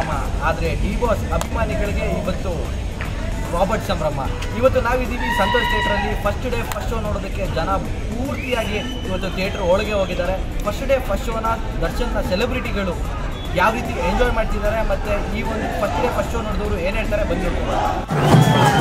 ಸಂಭ್ರಮ ಆದರೆ D boss ಅಭಿಮಾನಿಗಳಿಗೆ ಇವತ್ತು ರಾಬರ್ಟ್ ಸಂಭ್ರಮ ಇವತ್ತು ನಾವಿದ್ದೀವಿ ಸಂತೋಷ್ ಥಿಯೇಟ್ರಲ್ಲಿ ಫಸ್ಟ್ ಡೇ ಫಸ್ಟ್ ಶೋ ನೋಡೋದಕ್ಕೆ ಜನ ಪೂರ್ತಿಯಾಗಿ ಇವತ್ತು ಥಿಯೇಟ್ರ್ ಒಳಗೆ ಹೋಗಿದ್ದಾರೆ ಫಸ್ಟ್ ಡೇ ಫಸ್ಟ್ ಶೋನ ದರ್ಶನ್ನ ಸೆಲೆಬ್ರಿಟಿಗಳು ಯಾವ ರೀತಿ ಎಂಜಾಯ್ ಮಾಡ್ತಿದ್ದಾರೆ ಮತ್ತು ಈ ಒಂದು ಫಸ್ಟ್ ಡೇ ಫಸ್ಟ್ ಶೋ ನೋಡಿದವರು ಏನು ಹೇಳ್ತಾರೆ ಬಂದಿರ್ತಾರೆ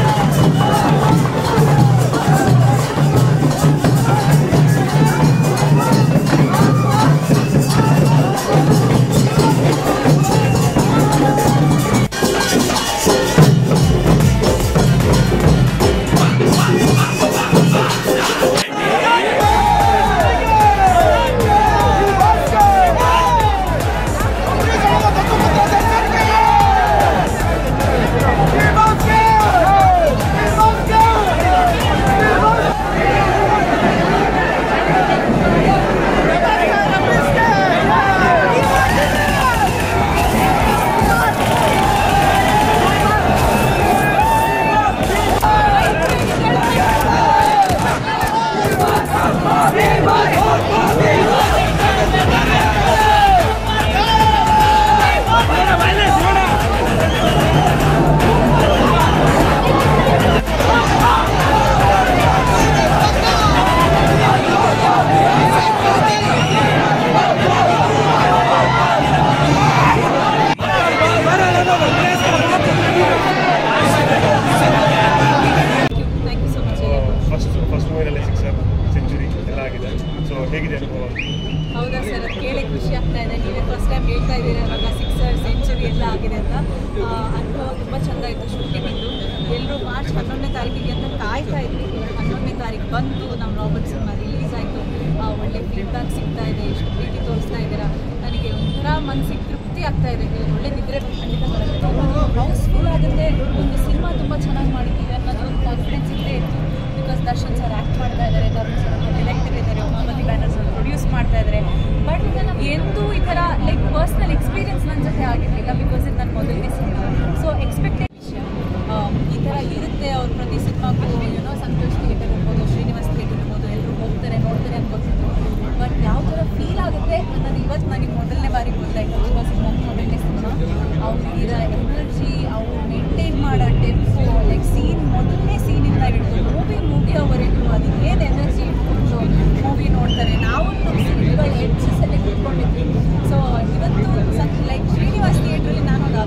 thank you so much first first ಮೂವಿನಲ್ಲಿ ಸಿಕ್ಸರ್ ಸೆಂಚುರಿ ಎಲ್ಲ ಆಗಿದೆ ಸೊ ಹೇಗಿದೆ ಅನುಭವ ಹೌದಾ ಸರ್ ಅದು ಕೇಳಿ ಖುಷಿ ಆಗ್ತಾ ಇದೆ ನೀವೇ ಫಸ್ಟ್ ಟೈಮ್ ಹೇಳ್ತಾ ಇದ್ದೀರಾ ಇವಾಗ ಸಿಕ್ಸರ್ ಸೆಂಚುರಿ ಎಲ್ಲ ಆಗಿದೆ ಅಂತ ಆ, ಅನುಭವ ತುಂಬ ಚೆಂದ ಇತ್ತು ಶೂಟಿಂಗಿಂದು ಎಲ್ಲರೂ ಮಾರ್ಚ್ ಹನ್ನೊಂದನೇ ತಾರೀಕಿಗೆ ಅಂತ ಕಾಯ್ತಾ ಇದ್ವಿ ಹನ್ನೊಂದನೇ ತಾರೀಕು ಬಂತು ನಮ್ಮ ರಾಬರ್ಟ್ ಸಿನಿಮಾ ರಿಲೀಸ್ ಆಯಿತು ಒಳ್ಳೆ ಫೀಡ್ಬ್ಯಾಕ್ ಸಿಗ್ತಾ ಇದೆ ಎಷ್ಟು ಪ್ರೀತಿ ತೋರಿಸ್ತಾ ಇದ್ದೀರಾ ನನಗೆ ಒಂಥರ ಮನಸ್ಸಿಗೆ ತೃಪ್ತಿ ಆಗ್ತಾ ಇದೆ ಒಳ್ಳೆ ನಿದ್ರೆ ಖಂಡಿತ ಬರುತ್ತೆ ಹೌಸ್ಫುಲ್ ಆಗುತ್ತೆ ಒಂದು ಸಿನಿಮಾ ತುಂಬ ಚೆನ್ನಾಗಿ ಮಾಡಿದ್ದೀವಿ ಅನ್ನೋದು ಒಂದು ಕಾನ್ಫಿಡೆನ್ಸ್ ಇದ್ದೇ ಇತ್ತು ಬಿಕಾಸ್ ದರ್ಶನ್ ಸರ್ ಆ್ಯಕ್ಟ್ ಮಾಡ್ತಾ ಇದ್ದಾರೆ ಧರ್ಮ ಸರ್ ಡೈರೆಕ್ಟರ್ ಇದ್ದಾರೆ ಉಮಾಪತಿ ಬ್ಯಾನರ್ಸ್ ಅವರು ಪ್ರೊಡ್ಯೂಸ್ ಮಾಡ್ತಾ ಇದ್ದಾರೆ ಬಟ್ ಎಂದೂ ಈ ಥರ ಲೈಕ್ ಪರ್ಸ್ನಲ್ ಎಕ್ಸ್ಪೀರಿಯನ್ಸ್ ನನ್ನ ಜೊತೆ ಆಗಿರಲಿಲ್ಲ ಬಿಕಾಸ್ ಇದು ನನ್ನ ಮೊದಲನೇ ಸಿನಿಮಾ ಸೊ ಎಕ್ಸ್ಪೆಕ್ಟೆಡ್ ವಿಷಯ ಆ, ಈ ಥರ ಇರುತ್ತೆ ಅವ್ರು ಪ್ರತಿ ಸಿನಿಮಾಗೂ ಏನೋ ಸಂತೋಷ್ ಥಿಯೇಟರ್ ಇರ್ಬೋದು ಶ್ರೀನಿವಾಸ್ ಥಿಯೇಟರ್ ಇರ್ಬೋದು ಎಲ್ಲರೂ ಹೋಗ್ತಾರೆ ನೋಡ್ತಾರೆ ಅಂತ ಗೊತ್ತಿತ್ತು ಬಟ್ ಯಾವ ಥರ ಫೀಲ್ ಆಗುತ್ತೆ ಅನ್ನೋದು ಇವತ್ತು ನನಗೆ ಮೊದಲನೇ ಬಾರಿ ಗೊತ್ತಾಯಿತು ಬಿಕಾಸ್ ಇದು ನನ್ನ ಮೊದಲನೇ ಸಿನಿಮಾ ಅವ್ರು ಇರೋ ಎನರ್ಜಿ ಅವ್ರು ಮೇಂಟೈನ್ ಮಾಡೋ ಟೆಂಪೋ ಲೈಕ್ ಸೀನ್ ಮೊದಲನೇ ಸೀನಿಂದ ಹಿಡಿದು ಮೂವಿ ಮುಗಿಯೋವರೆಗೂ ಅದು ಏನು ಎನರ್ಜಿ ಇಟ್ಕೊಂಡು ಮೂವಿ ನೋಡ್ತಾರೆ ನಾವು ಸಿನಿಮಾಗಳ ಎಡ್ಜಸಲ್ಲಿ ಕುತ್ಕೊಂಡಿದ್ವಿ ಸೊ ಇವತ್ತು ಸತ್ ಲೈಕ್ ಶ್ರೀನಿವಾಸ್ ಥಿಯೇಟ್ರಲ್ಲಿ ನಾನು ಒಂದು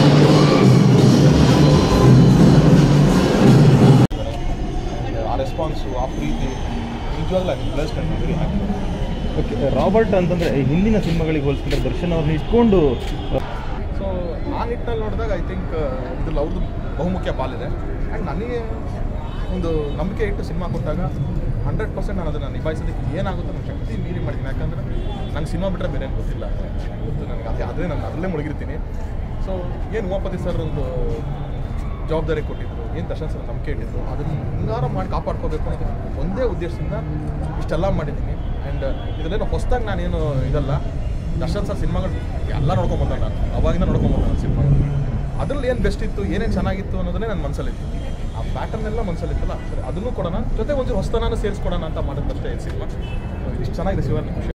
ಆ ರೆಸ್ಪಾನ್ಸು ಆ ಪ್ರೀತಿ ನಿಜವಾಗ್ಲೂ I blessed and very happy okay Robert ಅಂತಂದರೆ ಹಿಂದಿನ ಸಿನಿಮಾಗಳಿಗೆ ಹೋಲಿಸ್ಕೊಂಡ್ರೆ ದರ್ಶನ್ ಅವ್ರನ್ನ ಇಟ್ಕೊಂಡು ಸೊ ಆ ನಿಟ್ಟಿನಲ್ಲಿ ನೋಡಿದಾಗ ಐ ಥಿಂಕ್ ಇದ್ರಲ್ಲಿ ಅವ್ರದ್ದು ಬಹುಮುಖ್ಯ ಪಾಲಿದೆ ಆ್ಯಂಡ್ ನನಗೆ ಒಂದು ನಂಬಿಕೆ ಇಟ್ಟು ಸಿನಿಮಾ ಕೊಟ್ಟಾಗ ಹಂಡ್ರೆಡ್ ಪರ್ಸೆಂಟ್ ನಾನು ಅದನ್ನು ನಿಭಾಯಿಸೋದಕ್ಕೆ ಏನಾಗುತ್ತೋ ನನ್ನ ಶಕ್ತಿ ಮೀರಿ ಮಾಡಿದ್ದೀನಿ ಯಾಕಂದರೆ ನಂಗೆ ಸಿನಿಮಾ ಬಿಟ್ಟರೆ ಬೇರೆ ಏನು ಗೊತ್ತಿಲ್ಲ ಗೊತ್ತು ನನಗೆ ಅದೇ ಅದೇ ನಾನು ಅದರಲ್ಲೇ ಮುಳುಗಿರ್ತೀನಿ ಸೊ ಏನು ಉಮಾಪತಿ ಸರ್ ಒಂದು ಜವಾಬ್ದಾರಿ ಕೊಟ್ಟಿದ್ರು ಏನು ದರ್ಶನ್ ಸರ್ ನಂಬಿಕೆ ಇಟ್ಟಿದ್ರು ಅದನ್ನು ಹಿಂಗಾರು ಮಾಡಿ ಕಾಪಾಡ್ಕೋಬೇಕು ಅನ್ನೋದು ಒಂದೇ ಉದ್ದೇಶದಿಂದ ಇಷ್ಟೆಲ್ಲ ಮಾಡಿದ್ದೀನಿ ಆ್ಯಂಡ್ ಇದರಲ್ಲೇನು ಹೊಸ್ದಾಗಿ ನಾನೇನು ಇದಲ್ಲ ದರ್ಶನ್ ಸರ್ ಸಿನಿಮಾಗಳು ಎಲ್ಲ ನೋಡ್ಕೊಂಬಂದ ನಾನು ಅವಾಗಿಂದ ನೋಡ್ಕೊಂಬಂದ ನಾನು ಸಿನಿಮಾಗಳು ಅದ್ರಲ್ಲಿ ಏನು ಬೆಸ್ಟ್ ಇತ್ತು ಏನೇನು ಚೆನ್ನಾಗಿತ್ತು ಅನ್ನೋದನ್ನೇ ನನ್ನ ಮನಸ್ಸಲ್ಲಿತ್ತು ಆ ಪ್ಯಾಟರ್ನ್ ಎಲ್ಲ ಮನಸ್ಸಲ್ಲಿತ್ತಲ್ಲ ಸರಿ ಅದನ್ನು ಕೊಡೋಣ ಜೊತೆ ಒಂಚೂರು ಹೊಸತನ ಸೇರಿಸ್ಕೊಡೋಣ ಅಂತ ಮಾಡಿದ್ದಷ್ಟೇ ಈ ಸಿನಿಮಾ ಇಷ್ಟು ಚೆನ್ನಾಗಿದೆ ಶಿವನ್ ಖುಷಿ